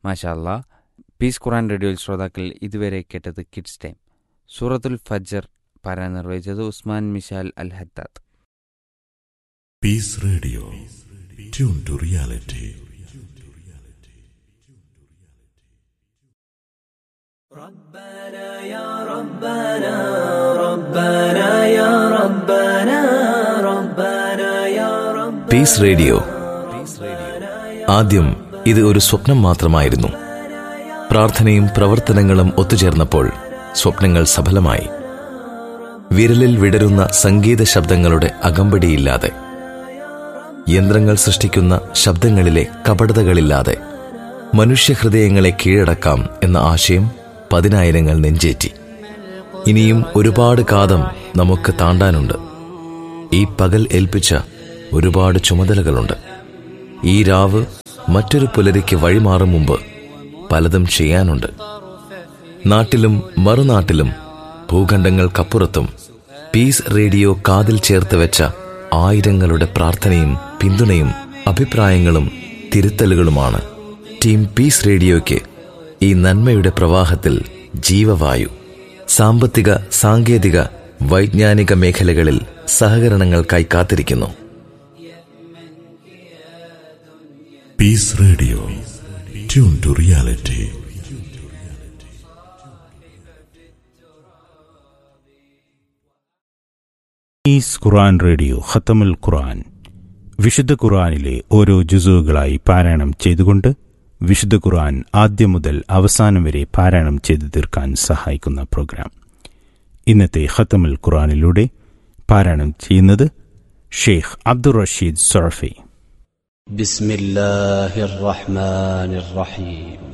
മാഷാല്ല പീസ് ഖുറാൻ റേഡിയോയിൽ ശ്രോതാക്കൾ ഇതുവരെ കേട്ടത് കിഡ്സ് ടൈം സൂറത്തുൽ ഫജർ പാരായണം നിർവഹിച്ചത് Usman Mishal Al Haddad Peace Radio. Tune to reality. Peace radio ആദ്യം ഇത് ഒരു സ്വപ്നം മാത്രമായിരുന്നു പ്രാർത്ഥനയും പ്രവർത്തനങ്ങളും ഒത്തുചേർന്നപ്പോൾ സ്വപ്നങ്ങൾ സഫലമായി വിരലിൽ വിടരുന്ന സംഗീത ശബ്ദങ്ങളുടെ അകമ്പടിയില്ലാതെ യന്ത്രങ്ങൾ സൃഷ്ടിക്കുന്ന ശബ്ദങ്ങളിലെ കപടതകളില്ലാതെ മനുഷ്യഹൃദയങ്ങളെ കീഴടക്കാം എന്ന ആശയം പതിനായിരങ്ങൾ നെഞ്ചേറ്റി ഇനിയും ഒരുപാട് കാതം നമുക്ക് താണ്ടാനുണ്ട് ഈ പകൽ ഏൽപ്പിച്ച ഒരുപാട് ചുമതലകളുണ്ട് ഈ രാവ് മറ്റൊരു പുലരിക്ക് വഴിമാറും മുമ്പ് പലതും ചെയ്യാനുണ്ട് നാട്ടിലും മറുനാട്ടിലും ഭൂഖണ്ഡങ്ങൾക്കപ്പുറത്തും പീസ് റേഡിയോ കാതിൽ ചേർത്ത് വെച്ച ആയിരങ്ങളുടെ പ്രാർത്ഥനയും പിന്തുണയും അഭിപ്രായങ്ങളും തിരുത്തലുകളുമാണ് ടീം പീസ് റേഡിയോയ്ക്ക് ഈ നന്മയുടെ പ്രവാഹത്തിൽ ജീവവായു സാമ്പത്തിക സാങ്കേതിക വൈജ്ഞാനിക മേഖലകളിൽ സഹകരണങ്ങൾക്കായി കാത്തിരിക്കുന്നു Peace Radio. Tune to reality. Is Quran radio ഖത്തമുൽ ഖുറാൻ വിശുദ്ധ ഖുറാനിലെ ഓരോ ജുസുകളായി പാരായണം ചെയ്തുകൊണ്ട് വിശുദ്ധ ഖുറാൻ ആദ്യം മുതൽ അവസാനം വരെ പാരായണം ചെയ്തു തീർക്കാൻ സഹായിക്കുന്ന പ്രോഗ്രാം ഇന്നത്തെ ഖത്തമുൽ ഖുറാനിലൂടെ പാരായണം ചെയ്യുന്നത് ഷെയ്ഖ് അബ്ദുൾ റഷീദ് സൊറഫി بسم الله الرحمن الرحيم